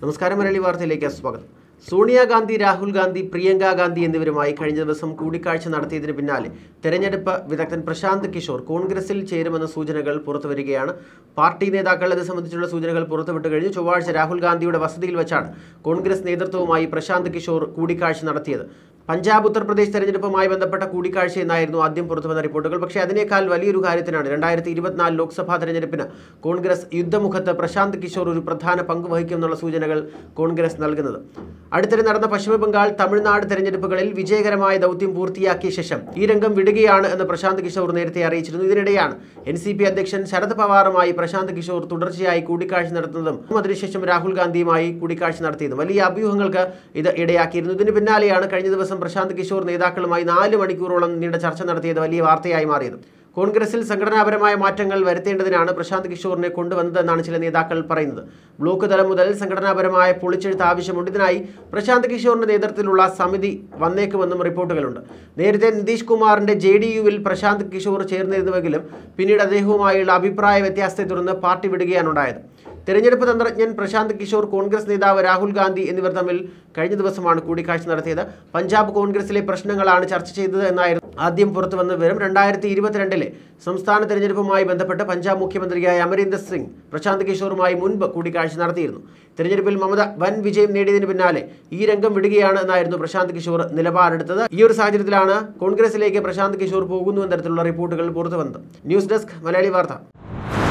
നമസ്കാരം മലയാളി വാർത്തയിലേക്ക് സ്വാഗതം സോണിയാഗാന്ധി രാഹുൽ ഗാന്ധി പ്രിയങ്ക ഗാന്ധി എന്നിവരുമായി കഴിഞ്ഞ ദിവസം കൂടിക്കാഴ്ച നടത്തിയതിന് പിന്നാലെ തെരഞ്ഞെടുപ്പ് വിദഗ്ധൻ പ്രശാന്ത് കിഷോർ കോൺഗ്രസിൽ ചേരുമെന്ന സൂചനകൾ പുറത്തുവരികയാണ് പാർട്ടി നേതാക്കൾ ഇത് സംബന്ധിച്ചുള്ള സൂചനകൾ പുറത്തുവിട്ട് കഴിഞ്ഞു ചൊവ്വാഴ്ച രാഹുൽ ഗാന്ധിയുടെ വസതിയിൽ വെച്ചാണ് കോൺഗ്രസ് നേതൃത്വവുമായി പ്രശാന്ത് കിഷോർ കൂടിക്കാഴ്ച നടത്തിയത് പഞ്ചാബ് ഉത്തർപ്രദേശ് തെരഞ്ഞെടുപ്പുമായി ബന്ധപ്പെട്ട കൂടിക്കാഴ്ച എന്നായിരുന്നു ആദ്യം പുറത്തുവന്ന റിപ്പോർട്ടുകൾ പക്ഷേ അതിനേക്കാൾ വലിയൊരു കാര്യത്തിനാണ് രണ്ടായിരത്തി ഇരുപത്തിനാല് ലോക്സഭാ തെരഞ്ഞെടുപ്പിന് കോൺഗ്രസ് യുദ്ധമുഖത്ത് പ്രശാന്ത് കിഷോർ ഒരു പ്രധാന പങ്ക് വഹിക്കും എന്നുള്ള സൂചനകൾ കോൺഗ്രസ് നൽകുന്നത് അടുത്തിടെ നടന്ന പശ്ചിമ ബംഗാൾ തമിഴ്നാട് തെരഞ്ഞെടുപ്പുകളിൽ വിജയകരമായ ദൗത്യം പൂർത്തിയാക്കിയ ശേഷം ഈ രംഗം വിടുകയാണ് എന്ന് പ്രശാന്ത് കിഷോർ നേരത്തെ അറിയിച്ചിരുന്നു ഇതിനിടെയാണ് എൻ സി പി അധ്യക്ഷൻ ശരത് പവാറുമായി പ്രശാന്ത് കിഷോർ തുടർച്ചയായി കൂടിക്കാഴ്ച നടത്തുന്നതും അതിനുശേഷം രാഹുൽ ഗാന്ധിയുമായി കൂടിക്കാഴ്ച നടത്തിയതും വലിയ അഭ്യൂഹങ്ങൾക്ക് ഇത് ഇടയാക്കിയിരുന്നു ഇതിന് പിന്നാലെയാണ് കഴിഞ്ഞ ദിവസം പ്രശാന്ത് കിഷോർ നേതാക്കളുമായി നാല് മണിക്കൂറോളം നീണ്ട ചർച്ച നടത്തിയത് വലിയ വാർത്തയായി മാറിയത് കോൺഗ്രസിൽ സംഘടനാപരമായ മാറ്റങ്ങൾ വരുത്തേണ്ടതിനാണ് പ്രശാന്ത് കിഷോറിനെ കൊണ്ടുവന്നതെന്നാണ് ചില നേതാക്കൾ പറയുന്നത് ബ്ലോക്ക് തലം മുതൽ സംഘടനാപരമായ പൊളിച്ചെഴുത്ത് ആവശ്യമുണ്ട് ഇതിനായി പ്രശാന്ത് കിഷോറിന്റെ നേതൃത്വത്തിലുള്ള സമിതി വന്നേക്കുമെന്നും റിപ്പോർട്ടുകളുണ്ട് നേരത്തെ നിതീഷ് കുമാറിന്റെ ജെ ഡി യുവിൽ പ്രശാന്ത് കിഷോർ ചേർന്നിരുന്നുവെങ്കിലും പിന്നീട് അദ്ദേഹവുമായുള്ള അഭിപ്രായ വ്യത്യാസത്തെ തുടർന്ന് പാർട്ടി വിടുകയാണ് ഉണ്ടായത് തെരഞ്ഞെടുപ്പ് തന്ത്രജ്ഞൻ പ്രശാന്ത് കിഷോർ കോൺഗ്രസ് നേതാവ് രാഹുൽ ഗാന്ധി എന്നിവർ തമ്മിൽ കഴിഞ്ഞ ദിവസമാണ് കൂടിക്കാഴ്ച നടത്തിയത് പഞ്ചാബ് കോൺഗ്രസിലെ പ്രശ്നങ്ങളാണ് ചർച്ച ചെയ്തത് എന്നായിരുന്നു ആദ്യം പുറത്തു വന്ന വിവരം രണ്ടായിരത്തി ഇരുപത്തിരണ്ടിലെ സംസ്ഥാന തെരഞ്ഞെടുപ്പുമായി ബന്ധപ്പെട്ട് പഞ്ചാബ് മുഖ്യമന്ത്രിയായ അമരീന്ദർ സിംഗ് പ്രശാന്ത് കിഷോറുമായി മുൻപ് കൂടിക്കാഴ്ച നടത്തിയിരുന്നു തെരഞ്ഞെടുപ്പിൽ മമത വൻ വിജയം നേടിയതിന് പിന്നാലെ ഈ രംഗം വിടുകയാണ് എന്നായിരുന്നു പ്രശാന്ത് കിഷോർ നിലപാടെടുത്തത് ഈ ഒരു സാഹചര്യത്തിലാണ് കോൺഗ്രസിലേക്ക് പ്രശാന്ത് കിഷോർ പോകുന്നു എന്ന തരത്തിലുള്ള റിപ്പോർട്ടുകൾ പുറത്തു വന്നത് ന്യൂസ് ഡെസ്ക് മലയാളി വാർത്ത